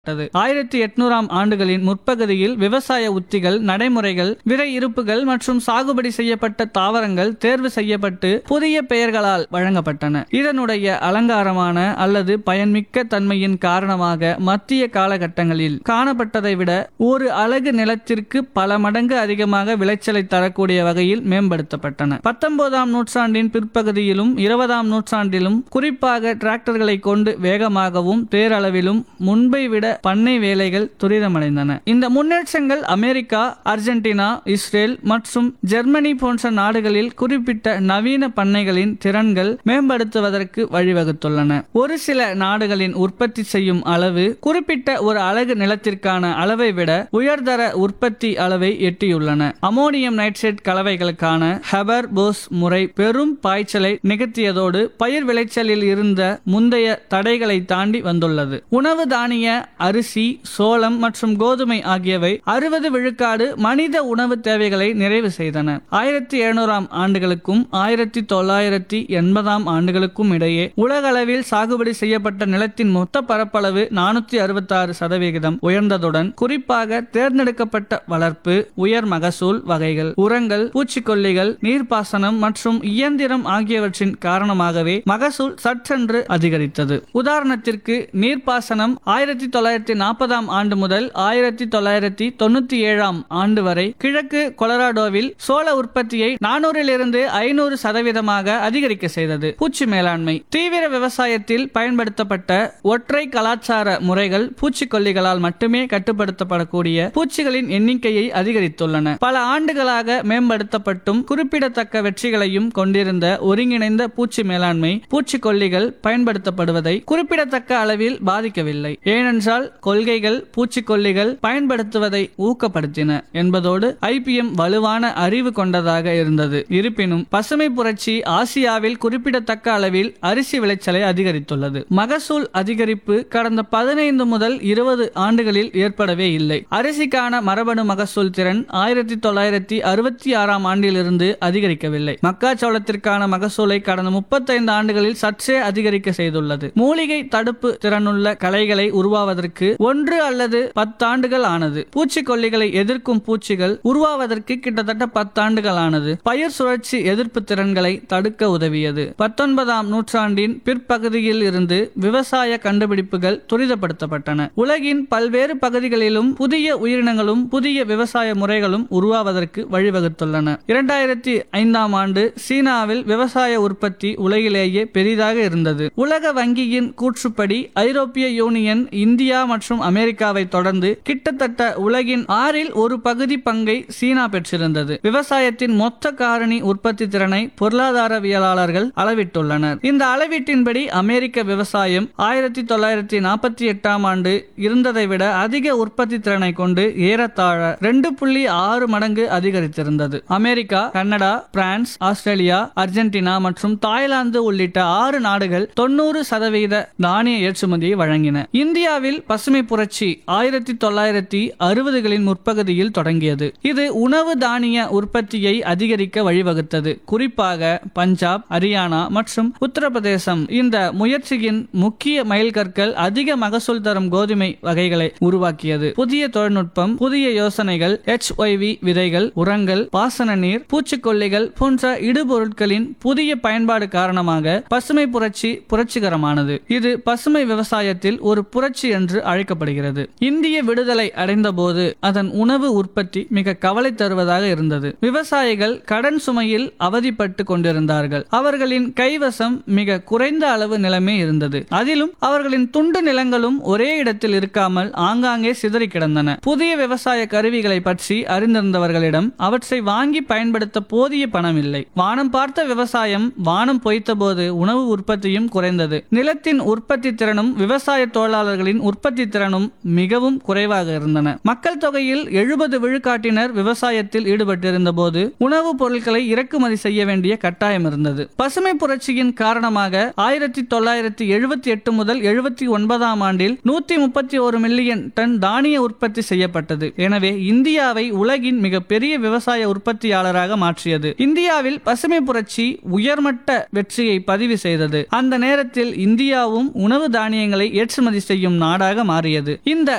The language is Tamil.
பட்டது ஆயிரத்தி எட்நூறாம் ஆண்டுகளின் முற்பகுதியில் விவசாய உத்திகள் நடைமுறைகள் விரை இருப்புகள் மற்றும் சாகுபடி செய்யப்பட்ட தாவரங்கள் தேர்வு செய்யப்பட்டு புதிய பெயர்களால் வழங்கப்பட்டன இதனுடைய அலங்காரமான அல்லது பயன்மிக்க தன்மையின் காரணமாக மத்திய காலகட்டங்களில் காணப்பட்டதை விட ஒரு அலகு நிலத்திற்கு பல மடங்கு அதிகமாக விளைச்சலை தரக்கூடிய வகையில் மேம்படுத்தப்பட்டன பத்தொன்பதாம் நூற்றாண்டின் பிற்பகுதியிலும் இருபதாம் நூற்றாண்டிலும் குறிப்பாக டிராக்டர்களை கொண்டு வேகமாகவும் பேரளவிலும் முன்பை விட பண்ணை வேலைகள் துரிதமடைந்தன இந்த முன்னேற்றங்கள் அமெரிக்கா அர்ஜென்டினா இஸ்ரேல் மற்றும் ஜெர்மனி போன்ற நாடுகளில் குறிப்பிட்ட நவீன பண்ணைகளின் திறன்கள் மேம்படுத்துவதற்கு வழிவகுத்துள்ளன ஒரு சில நாடுகளின் உற்பத்தி செய்யும் அளவு குறிப்பிட்ட ஒரு அலகு நிலத்திற்கான அளவை விட உயர்தர உற்பத்தி அளவை எட்டியுள்ளன அமோனியம் நைட்ரேட் கலவைகளுக்கான ஹெபர் போஸ் முறை பெரும் பாய்ச்சலை நிகழ்த்தியதோடு பயிர் விளைச்சலில் இருந்த முந்தைய தடைகளை தாண்டி வந்துள்ளது உணவு தானிய அரிசி சோளம் மற்றும் கோதுமை ஆகியவை அறுபது விழுக்காடு மனித உணவு தேவைகளை நிறைவு செய்தன ஆயிரத்தி எழுநூறாம் ஆண்டுகளுக்கும் ஆயிரத்தி தொள்ளாயிரத்தி எண்பதாம் ஆண்டுகளுக்கும் இடையே உலக அளவில் சாகுபடி செய்யப்பட்ட நிலத்தின் மொத்த பரப்பளவு நானூத்தி அறுபத்தி ஆறு சதவிகிதம் உயர்ந்ததுடன் குறிப்பாக தேர்ந்தெடுக்கப்பட்ட வளர்ப்பு உயர் மகசூல் வகைகள் உரங்கள் பூச்சிக்கொல்லிகள் நீர்ப்பாசனம் மற்றும் இயந்திரம் ஆகியவற்றின் காரணமாகவே மகசூல் சற்றென்று அதிகரித்தது உதாரணத்திற்கு நீர்ப்பாசனம் ஆயிரத்தி தொள்ளாயிரத்தி நாற்பதாம் ஆண்டு முதல் ஆயிரத்தி தொள்ளாயிரத்தி தொண்ணூத்தி ஏழாம் ஆண்டு வரை கிழக்கு கொலராடோவில் சோள உற்பத்தியை நானூறிலிருந்து ஐநூறு சதவீதமாக அதிகரிக்க செய்தது பூச்சி மேலாண்மை தீவிர விவசாயத்தில் பயன்படுத்தப்பட்ட ஒற்றை கலாச்சார முறைகள் பூச்சிக்கொல்லிகளால் மட்டுமே கட்டுப்படுத்தப்படக்கூடிய பூச்சிகளின் எண்ணிக்கையை அதிகரித்துள்ளன பல ஆண்டுகளாக மேம்படுத்தப்பட்டும் குறிப்பிடத்தக்க வெற்றிகளையும் கொண்டிருந்த ஒருங்கிணைந்த பூச்சி மேலாண்மை பூச்சிக்கொல்லிகள் பயன்படுத்தப்படுவதை குறிப்பிடத்தக்க அளவில் பாதிக்கவில்லை ஏனென்றால் கொள்கைகள் பூச்சிக்கொல்லிகள் பயன்படுத்துவதை ஊக்கப்படுத்தின என்பதோடு ஐபிஎம் வலுவான அறிவு கொண்டதாக இருந்தது இருப்பினும் பசுமை புரட்சி ஆசியாவில் குறிப்பிடத்தக்க அளவில் அரிசி விளைச்சலை அதிகரித்துள்ளது மகசூல் அதிகரிப்பு கடந்த பதினைந்து முதல் இருபது ஆண்டுகளில் ஏற்படவே இல்லை அரிசிக்கான மரபணு மகசூல் திறன் ஆயிரத்தி தொள்ளாயிரத்தி அறுபத்தி ஆறாம் ஆண்டிலிருந்து அதிகரிக்கவில்லை மக்காச்சோளத்திற்கான மகசூலை கடந்த முப்பத்தைந்து ஆண்டுகளில் சற்றே அதிகரிக்க செய்துள்ளது மூலிகை தடுப்பு திறனுள்ள களைகளை உருவாவதற்கு ஒன்று அல்லது பத்தாண்டுகள் ஆனது பூச்சிக்கொல்லிகளை எதிர்க்கும் பூச்சிகள் உருவாவதற்கு கிட்டத்தட்ட பத்தாண்டுகள் ஆனது பயிர் சுழற்சி எதிர்ப்பு திறன்களை தடுக்க உதவியது பத்தொன்பதாம் நூற்றாண்டின் பிற்பகுதியில் இருந்து விவசாய கண்டுபிடிப்புகள் துரிதப்படுத்தப்பட்டன உலகின் பல்வேறு பகுதிகளிலும் புதிய உயிரினங்களும் புதிய விவசாய முறைகளும் உருவாவதற்கு வழிவகுத்துள்ளன இரண்டாயிரத்தி ஐந்தாம் ஆண்டு சீனாவில் விவசாய உற்பத்தி உலகிலேயே பெரிதாக இருந்தது உலக வங்கியின் கூற்றுப்படி ஐரோப்பிய யூனியன் இந்தியா மற்றும் அமெரிக்காவை தொடர்ந்து கிட்டத்தட்ட உலகின் ஆறில் ஒரு பகுதி பங்கை சீனா பெற்றிருந்தது விவசாயத்தின் மொத்த காரணி உற்பத்தி திறனை பொருளாதாரவியலாளர்கள் அளவிட்டுள்ளனர் இந்த அளவீட்டின்படி அமெரிக்க விவசாயம் ஆயிரத்தி தொள்ளாயிரத்தி நாற்பத்தி எட்டாம் ஆண்டு இருந்ததை விட அதிக உற்பத்தி திறனை கொண்டு ஏறத்தாழ ரெண்டு புள்ளி ஆறு மடங்கு அதிகரித்திருந்தது America Canada France Australia Argentina மற்றும் தாய்லாந்து உள்ளிட்ட ஆறு நாடுகள் தொண்ணூறு சதவீத தானிய ஏற்றுமதியை வழங்கின இந்தியாவில் பசுமை புரட்சி ஆயிரத்தி தொள்ளாயிரத்தி அறுபதுகளின் முற்பகுதியில் தொடங்கியது இது உணவு தானிய உற்பத்தியை அதிகரிக்க வழிவகுத்தது குறிப்பாக பஞ்சாப் ஹரியானா மற்றும் உத்தரப்பிரதேசம் இந்த முயற்சியின் முக்கிய மைல்கற்கள் அதிக மகசூல் தரும் கோதுமை வகைகளை உருவாக்கியது புதிய தொழில்நுட்பம் புதிய யோசனைகள் எச் விதைகள் உரங்கள் பாசன நீர் பூச்சிக்கொல்லிகள் போன்ற இடுபொருட்களின் புதிய பயன்பாடு காரணமாக பசுமை புரட்சி புரட்சிகரமானது இது பசுமை விவசாயத்தில் ஒரு புரட்சி என்று அழைக்கப்படுகிறது இந்திய விடுதலை அடைந்த போது அதன் உணவு உற்பத்தி மிக கவலை தருவதாக இருந்தது விவசாயிகள் கடன் சுமையில் அவதிப்பட்டு கொண்டிருந்தார்கள் அவர்களின் கைவசம் மிக குறைந்த அளவு நிலமே இருந்தது அதிலும் அவர்களின் துண்டு நிலங்களும் ஒரே இடத்தில் இருக்காமல் ஆங்காங்கே சிதறி கிடந்தன புதிய விவசாய கருவிகளை பற்றி அறிந்திருந்தவர்களிடம் அவற்றை வாங்கி பயன்படுத்த போதிய பணம் இல்லை வானம் பார்த்த விவசாயம் வானம் பொய்த்த போது உணவு உற்பத்தியும் குறைந்தது நிலத்தின் உற்பத்தி திறனும் விவசாய தொழிலாளர்களின் உற்பத்தி திறனும் மிகவும் குறைவாக இருந்தன மக்கள் தொகையில் எழுபது விழுக்காட்டினர் விவசாயத்தில் ஈடுபட்டிருந்த போது உணவுப் பொருட்களை இறக்குமதி செய்ய வேண்டிய கட்டாயம் இருந்தது பசுமை புரட்சியின் காரணமாக ஆயிரத்தி தொள்ளாயிரத்தி எழுபத்தி எட்டு முதல் எழுபத்தி ஒன்பதாம் ஆண்டில் நூத்தி முப்பத்தி ஒரு மில்லியன் டன் தானிய உற்பத்தி செய்யப்பட்டது எனவே இந்தியாவை உலகின் மிகப்பெரிய விவசாய உற்பத்தியாளராக மாற்றியது இந்தியாவில் பசுமை புரட்சி உயர்மட்ட வெற்றியை பதிவு செய்தது அந்த நேரத்தில் இந்தியாவும் உணவு தானியங்களை ஏற்றுமதி செய்யும் நாடாக மாறியது இந்த